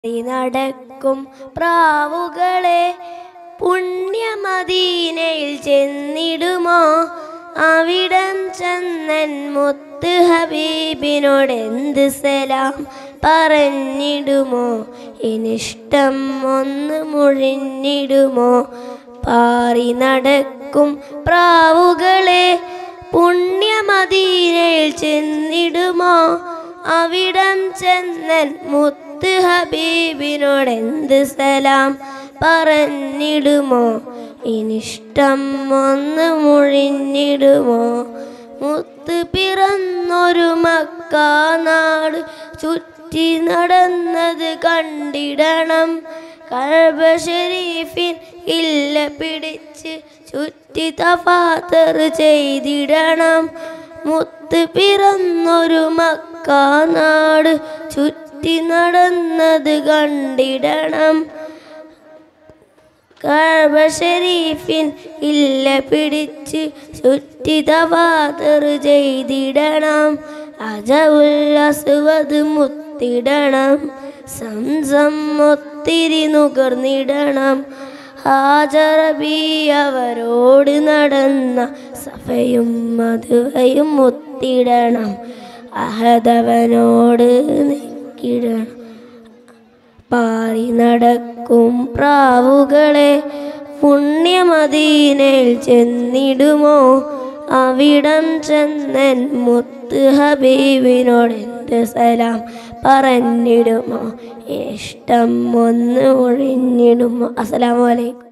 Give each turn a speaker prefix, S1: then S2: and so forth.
S1: പാറി നടക്കും പ്രാവുകളെ പുണ്യമദീനയിൽ ചെന്നിടുമോ അവിടം ചെന്നൻ മുത്ത് ഹബീബിനോട് എന്ത് സലാം പറഞ്ഞിടുമോ ഇനിഷ്ടം ഒന്ന് മുഴിഞ്ഞിടുമോ പാറി നടക്കും പ്രാവുകളെ പുണ്യമദീനയിൽ ചെന്നിടുമോ അവിടം ചെന്നൻ മുത്ത് ഹബീബിനോട് എന്ത് സലാം പറഞ്ഞിടുമോ ഇനിഷ്ടം ഒന്ന് മുഴിഞ്ഞിടുമോ മുത്ത് പിറന്നൊരു മക്കാനാട് ചുറ്റി നടന്നത് കണ്ടിടണം കഴബ ഷരീഫിൻ ഇല്ല പിടിച്ച് ചുറ്റി തഫാത്തർ ചെയ്തിടണം മുത്ത് പിറന്നൊരു മക്കാനാട് ചുറ്റി നടന്നത് കണ്ടിടണം കഴബ ഷരീഫിൻ ഇല്ല പിടിച്ച് ചുറ്റി തവാതർ ചെയ്തിടണം അജവുല്ലസുവത് മുത്തിടണം സംസം ഒത്തിരി നുകർന്നിടണം ഹാജറബി അവരോട് നടന്ന സഫയും മധുവയും മുത്തിടണം അഹദവനോട് നിൽക്കിടണം പാറി നടക്കും പ്രാവുകളെ പുണ്യമദീനയിൽ ചെന്നിടുമോ അവിടം ചെന്നൻ മുത്ത് ഹബീബിനോട് എന്ത് സലാം പറഞ്ഞിടുമോ ഇഷ്ടം ഒന്ന് ഒഴിഞ്ഞിടുമോ അസ്സലാമു അലൈക്കും